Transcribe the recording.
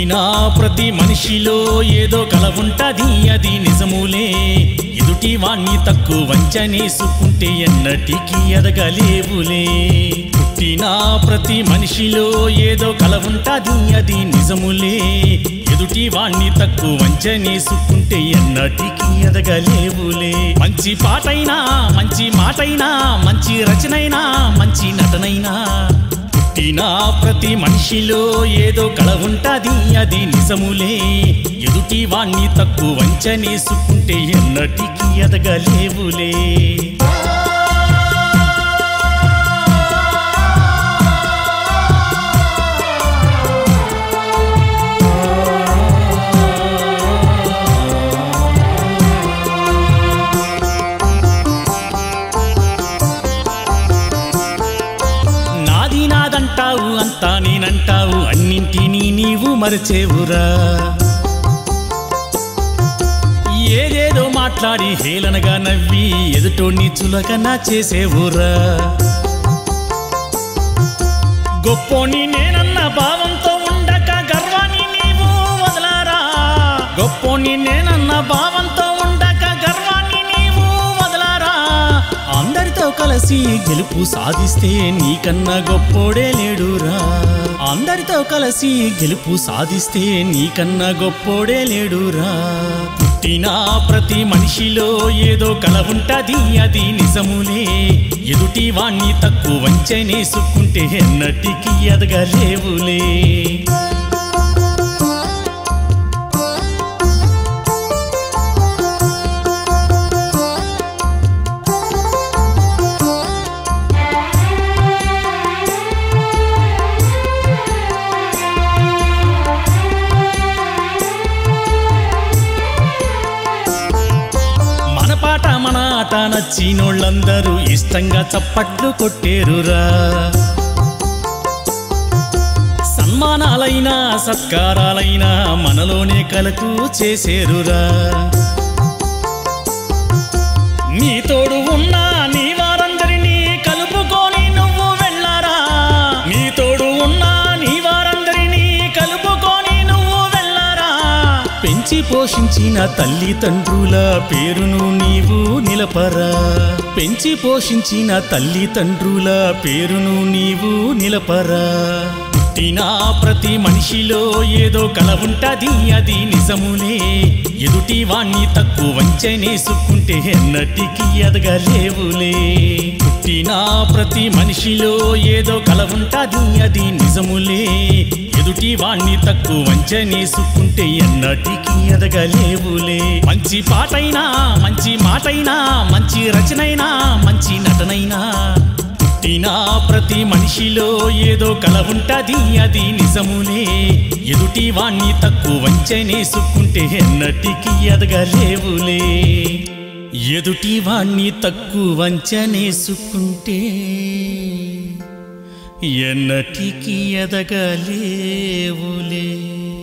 పుట్టిన ప్రతి మనిషిలో ఏదో కల ఉంటది అది నిజములే ఎదుటి వాణ్ణి తక్కువ వంచనేసుకుంటే ఎన్నటికీ ఎదగలేవులే పుట్టిన ప్రతి మనిషిలో ఏదో కల ఉంటది అది నిజములే ఎదుటి వాణ్ణి తక్కువ వంచనేసుకుంటే ఎన్నటికీ ఎదగలేవులే మంచి పాటైనా మంచి మాటైనా మంచి రచనైనా మంచి నటనైనా పుట్టిన ప్రతి మనిషిలో ఏదో కళ ఉంటది అది నిజములే ఎదుటి వాణ్ణి తక్కువ వంచనేసుకుంటే ఎన్నటికీ ఎదగలేవులే నాది నాదంటావు అంతా నేనంటావు అన్నింటినీ నీవు మరచేవురా ఏదేదో మాట్లాడి హేళనగా నవ్వి ఎదుటోని చులకన చేసేవురా గొప్పోని నేనన్న భావంతో ఉండక గర్వాన్ని నీవు వదలారా గొప్పోని నేనన్న భావంతో ఉండక గర్వాన్ని నీవు వదలారా అందరితో కలిసి గెలుపు సాధిస్తే నీకన్నా గొప్పోడే లేడురా అందరితో కలిసి గెలుపు సాధిస్తే నీకన్నా గొప్పోడే లేడురా పుట్టిన ప్రతి మనిషిలో ఏదో కల ఉంటది అది నిజములే ఎదుటి వాణ్ణి తక్కువ వంచనేసుకుంటే ఎన్నటికీ ఎదగలేవులే మన పాట మన ఆట నచ్చినోళ్ళందరూ ఇష్టంగా చప్పట్లు కొట్టేరురా సన్మానాలైనా సత్కారాలైనా మనలోనే కలకు చేసేరురా నీ తోడు ఉన్నా నీ వారందరినీ కలుపుకొని నువ్వు వెళ్ళారా నీ తోడు ఉన్నా నీ వారందరినీ కలుపుకొని నువ్వు వెళ్ళారా పెంచి పోషించిన తల్లిదండ్రుల పేరును నీవు నిలపరా పెంచి పోషించిన తల్లిదండ్రుల పేరును నీవు నిలపరా పుట్టిన ప్రతి మనిషిలో ఏదో కల ఉంటది అది నిజములే ఎదుటి వాణ్ణి తక్కువ వంచనేసుకుంటే ఎన్నటికీ ఎదగలేవులే పుట్టిన ప్రతి మనిషిలో ఏదో కల ఉంటది అది నిజములే ఎదుటి వాణ్ణి తక్కువ వంచనేసుకుంటే ఎన్నటికీ ఎదగలేవులే మంచి పాటైనా మంచి మాటైనా మంచి రచనైనా మంచి నటనైనా పుట్టిన ప్రతి మనిషిలో ఏదో కల ఉంటది అది నిజములే ఎదుటి వాణ్ణి తక్కువ వంచనేసుకుంటే ఎన్నటికీ ఎదగలేవులే ఎదుటి వాణ్ణి తక్కువ వంచనేసుకుంటే ఎన్నటికీ ఎదగలేవులే